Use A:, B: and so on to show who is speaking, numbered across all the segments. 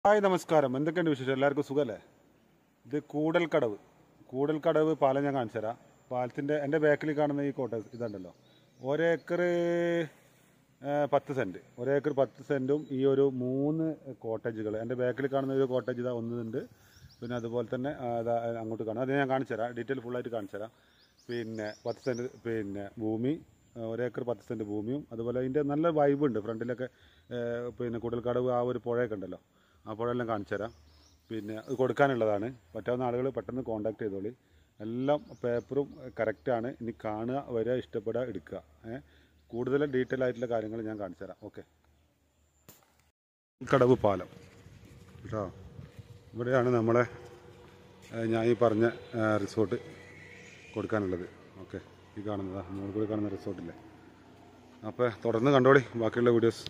A: Hi നമസ്കാരം എന്തൊക്കെയുണ്ട് വിശേഷം എല്ലാവർക്കും സുഖമല്ലേ ഇത് കൂടൽക്കടവ് കൂടൽക്കടവ് പാലം ഞാൻ കാണിച്ചു തരാം പാലത്തിൻ്റെ എൻ്റെ ബാക്കിൽ കാണുന്ന ഈ കോട്ട ഇതുണ്ടല്ലോ ഒരേക്കർ പത്ത് സെൻറ്റ് ഒരേക്കർ പത്ത് സെൻറ്റും ഈ ഒരു മൂന്ന് കോട്ടേജുകൾ എൻ്റെ ബാക്കിൽ കാണുന്ന ഒരു കോട്ടേജ് ഇതാ ഒന്നുണ്ട് പിന്നെ അതുപോലെ തന്നെ ആ, ഇതാ അങ്ങോട്ട് കാണാം അത് ഞാൻ കാണിച്ചു തരാം ഡീറ്റെയിൽ ഫുള്ളായിട്ട് കാണിച്ചു തരാം പിന്നെ പത്ത് സെൻറ്റ് പിന്നെ ഭൂമി ആ, ഒരേക്കർ പത്ത് സെൻറ്റ് ഭൂമിയും അതുപോലെ അതിൻ്റെ നല്ല വൈബ് ഉണ്ട് ഫ്രണ്ടിലൊക്കെ ഏ, പിന്നെ കൂടൽക്കടവ് ആ ഒരു പുഴയൊക്കെ ഉണ്ടല്ലോ ആ പുഴയെല്ലാം കാണിച്ചു തരാം പിന്നെ അത് കൊടുക്കാനുള്ളതാണ് പറ്റാവുന്ന ആളുകൾ പെട്ടെന്ന് കോൺടാക്ട് ചെയ്തോളി എല്ലാം പേപ്പറും കറക്റ്റാണ് ഇനി കാണുക വരിക ഇഷ്ടപ്പെടുക എടുക്കുക ഏ കൂടുതൽ ഡീറ്റെയിൽ ആയിട്ടുള്ള കാര്യങ്ങൾ ഞാൻ കാണിച്ചു തരാം ഓക്കെ കടവ് പാലം കേട്ടോ ഇവിടെയാണ് നമ്മളെ ഏ, ഞാൻ ഈ പറഞ്ഞ ഏ, റിസോർട്ട് കൊടുക്കാനുള്ളത് ഓക്കെ ഈ കാണുന്നതാ മുകളിൽ കൂടി കാണുന്ന റിസോർട്ടില്ലേ അപ്പോൾ തുടർന്ന് കണ്ടോളി ബാക്കിയുള്ള വീഡിയോസ്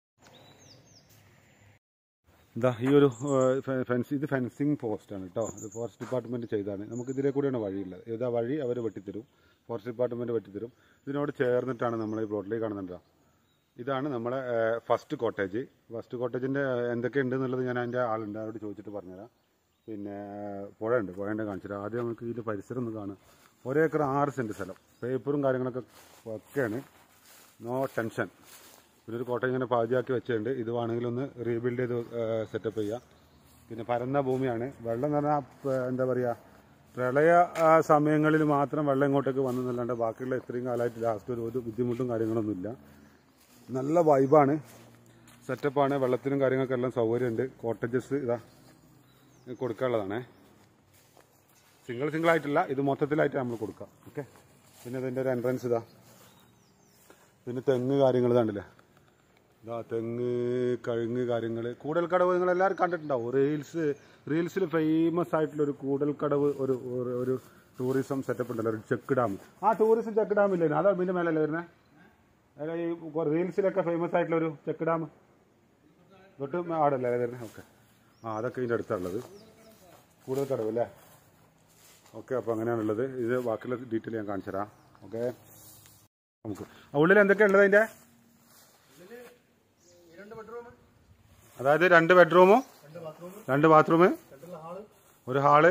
A: ഇതാ ഈ ഒരു ഫെൻസ് ഇത് ഫെൻസിങ് പോസ്റ്റാണ് കേട്ടോ ഇത് ഫോറസ്റ്റ് ഡിപ്പാർട്ട്മെൻറ്റ് ചെയ്താണ് നമുക്ക് ഇതിലെ കൂടിയാണ് വഴിയുള്ളത് ഇതാ വഴി അവർ വെട്ടിത്തരും ഫോറസ്റ്റ് ഡിപ്പാർട്ട്മെൻറ്റ് വെട്ടിത്തരും ഇതിനോട് ചേർന്നിട്ടാണ് നമ്മൾ ഈ പ്ലോട്ടിലേക്ക് കാണുന്നുണ്ടോ ഇതാണ് നമ്മളെ ഫസ്റ്റ് കോട്ടേജ് ഫസ്റ്റ് കോട്ടേജിൻ്റെ എന്തൊക്കെ ഉണ്ട് എന്നുള്ളത് ഞാൻ അതിൻ്റെ ആളുണ്ട് അവരോട് ചോദിച്ചിട്ട് പറഞ്ഞുതരാം പിന്നെ ഏഹ്, പുഴയുണ്ട് പുഴേൻ്റെ കാണിച്ചുതരാം ആദ്യം നമുക്ക് ഇതിൻ്റെ പരിസരം ഒന്ന് കാണാം ഒരേക്കർ ആറ് സെൻറ്റ് സ്ഥലം പേപ്പറും കാര്യങ്ങളൊക്കെ ഒക്കെയാണ് നോ ടെൻഷൻ പിന്നെ ഒരു കോട്ടയം ഇങ്ങനെ പാതിയാക്കി വെച്ചിട്ടുണ്ട് ഇത് വേണമെങ്കിൽ ഒന്ന് റീബിൽഡ് ചെയ്ത് സെറ്റപ്പ് ചെയ്യാം പിന്നെ പരന്ന ഭൂമിയാണ് വെള്ളം എന്ന് പറഞ്ഞാൽ പ- എന്താ പറയുക പ്രളയ ആ, സമയങ്ങളിൽ മാത്രം വെള്ളം ഇങ്ങോട്ടേക്ക് വന്നെന്നല്ലാണ്ട് ബാക്കിയുള്ള ഇത്രയും കാലമായിട്ട് ലാസ്റ്റ് ഒരു ഒരു ബുദ്ധിമുട്ടും കാര്യങ്ങളൊന്നുമില്ല നല്ല വൈബാണ് സെറ്റപ്പാണ് വെള്ളത്തിനും കാര്യങ്ങൾക്കെല്ലാം സൗകര്യമുണ്ട് കോട്ടേജസ് ഇതാ ഇത് കൊടുക്കാനുള്ളതാണേ സിംഗിൾ സിംഗിൾ ആയിട്ടില്ല ഇത് മൊത്തത്തിലായിട്ട് നമ്മൾ കൊടുക്കാം ഓക്കെ പിന്നെ ഇതിൻ്റെ ഒരു എൻട്രൻസ് ഇതാ പിന്നെ തെങ്ങ് കാര്യങ്ങൾ ഇതാണ്ടല്ലേ ഇതാ തെങ്ങ് കഴുങ്ങ് കാര്യങ്ങൾ കൂടൽക്കടവ് നിങ്ങൾ എല്ലാവരും കണ്ടിട്ടുണ്ടാവും റീൽസ് റീൽസിൽ ഫേമസ് ആയിട്ടുള്ള ഒരു കൂടൽക്കടവ് ഒരു ഒരു- ഒരു ടൂറിസം സെറ്റപ്പ് ഉണ്ടല്ലോ ഒരു ചെക്ക് ഡാം ആ ടൂറിസം ചെക്ക് ഡാം ഇല്ലേ അതാ ഇതിൻ്റെ മേലല്ലേ വരുന്നത് അല്ല ഈ റീൽസിലൊക്കെ ഫേമസ് ആയിട്ടുള്ള ഒരു ചെക്ക് ഡാം തൊട്ട് ആടല്ലേ വരുന്നത് ഓക്കെ ആ അതൊക്കെ ഇതിൻ്റെ അടുത്താണുള്ളത് കൂടുതൽ കടവ് അല്ലേ ഓക്കെ അപ്പോൾ അങ്ങനെയാണുള്ളത് ഇത് ബാക്കിയുള്ള ഡീറ്റെയിൽ ഞാൻ കാണിച്ചു തരാം ഓക്കെ നമുക്ക് ആ, ഉള്ളിൽ എന്തൊക്കെയാണ് ഉള്ളത് അതിൻ്റെ അതായത് രണ്ട് ബെഡ്റൂമും രണ്ട് ബാത്റൂം ഒരു ഹാള്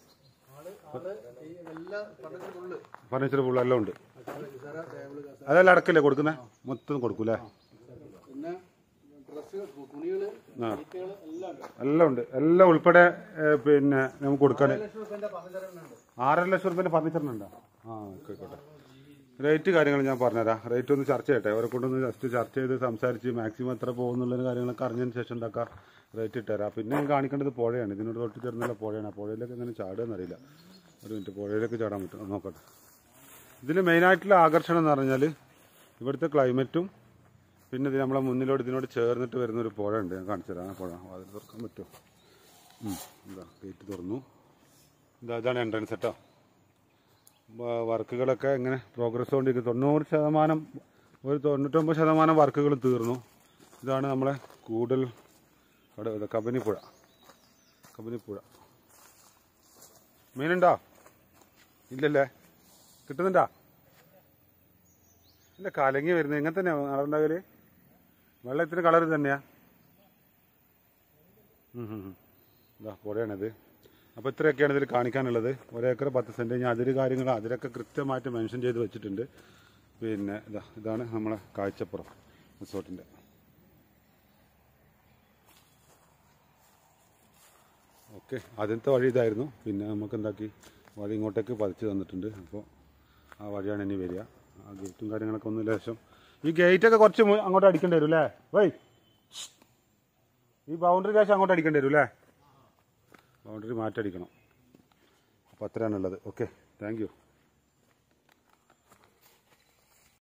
A: ഫർണിച്ചർ ഫുള്ള് എല്ലാം ഉണ്ട് അതെല്ലാം അടക്കല്ലേ കൊടുക്കുന്നത് മൊത്തം കൊടുക്കൂലേ
B: പിന്നെ ഡ്രസ്സുകൾ തുണികള്
A: ആ എല്ലാം ഉണ്ട് എല്ലാം ഉൾപ്പെടെ ഏ, പിന്നെ നമുക്ക് കൊടുക്കാൻ
B: ലക്ഷം റുപ്യന്റെ പതിനഞ്ചരണ്ട്
A: ആറര ലക്ഷം റുപ്യൻ്റെ ഫർണിച്ചറിനുണ്ടോ ആ ആയിക്കോട്ടെ റേറ്റ് കാര്യങ്ങൾ ഞാൻ പറഞ്ഞുതരാം റേറ്റ് ഒന്ന് ചർച്ച ചെയ്യട്ടെ അവരെ കൊണ്ടൊന്ന് ജസ്റ്റ് ചർച്ച ചെയ്ത് സംസാരിച്ച് മാക്സിമം എത്ര പോകുന്നുള്ള കാര്യങ്ങളൊക്കെ അറിഞ്ഞതിന് ശേഷം ഉണ്ടാക്കാം റേറ്റ് ഇട്ടുതരാം പിന്നെ ഞാൻ കാണിക്കേണ്ടത് പുഴയാണ് ഇതിനോട് തൊട്ട് ചേർന്നുള്ള പുഴയാണ് ആ പുഴയിലേക്ക് എങ്ങനെ ചാടുക അറിയില്ല ഒരു മിനിറ്റ് പുഴയിലേക്ക് ചാടാൻ പറ്റും അത് നോക്കട്ടെ ഇതിൽ മെയിനായിട്ടുള്ള ആകർഷണം എന്ന് പറഞ്ഞാൽ ഇവിടുത്തെ ക്ലൈമറ്റും പിന്നെ ഇത് നമ്മളെ മുന്നിലോട്ട് ഇതിനോട് ചേർന്നിട്ട് വരുന്ന ഒരു പുഴ ഉണ്ട് ഞാൻ കാണിച്ചു തരാം ആ പുഴ അത് തുറക്കാൻ പറ്റുമോ ഉം, ഇതാ ഗേറ്റ് തുറന്നു ഇതാ ഇതാണ് എൻട്രൻസ് കേട്ടോ വ- വർക്കുകളൊക്കെ ഇങ്ങനെ പ്രോഗ്രസ് കൊണ്ടിരിക്കും തൊണ്ണൂറ് ശതമാനം ഒരു തൊണ്ണൂറ്റൊമ്പത് ശതമാനം വർക്കുകൾ തീർന്നു ഇതാണ് നമ്മളെ കൂടൽ അവിടെ ഇത് കബനിപ്പുഴ കബനിപ്പുഴ മീനുണ്ടോ ഇല്ലല്ലേ കിട്ടുന്നുണ്ടോ ഇല്ല കലങ്ങി വരുന്നത് ഇങ്ങനെ തന്നെയാ കളറുണ്ടാകല് വെള്ളത്തിന് കളർ തന്നെയാ ഉം ഉം ഉം. ഇതാ പുഴയാണിത് അപ്പോൾ ഇത്രയൊക്കെയാണ് ഇതിൽ കാണിക്കാനുള്ളത് ഒരേക്കർ പത്ത് സെൻറ്റ് ഞാൻ അതിര് കാര്യങ്ങൾ അതിലൊക്കെ കൃത്യമായിട്ട് മെൻഷൻ ചെയ്ത് വെച്ചിട്ടുണ്ട് പിന്നെ ഇതാ ഇതാണ് നമ്മളെ കാഴ്ചപ്പുറം റിസോർട്ടിൻ്റെ ഓക്കെ ആദ്യത്തെ വഴി ഇതായിരുന്നു പിന്നെ നമുക്ക് എന്താക്കി വഴി ഇങ്ങോട്ടേക്ക് പതിച്ച് തന്നിട്ടുണ്ട് അപ്പോൾ ആ വഴിയാണ് ഇനി വരിക ആ ഗേറ്റും കാര്യങ്ങളൊക്കെ ഒന്ന് ലേശം ഈ ഗേറ്റൊക്കെ കുറച്ച് മു- അങ്ങോട്ട് അടിക്കേണ്ടി വരും അല്ലേ വൈ ഈ ബൗണ്ടറി കാശ് അങ്ങോട്ട് അടിക്കേണ്ടി വരും അല്ലേ ബൗണ്ടറി മാറ്റടിക്കണം അപ്പോൾ അത്രയാണുള്ളത് ഓക്കെ താങ്ക് യു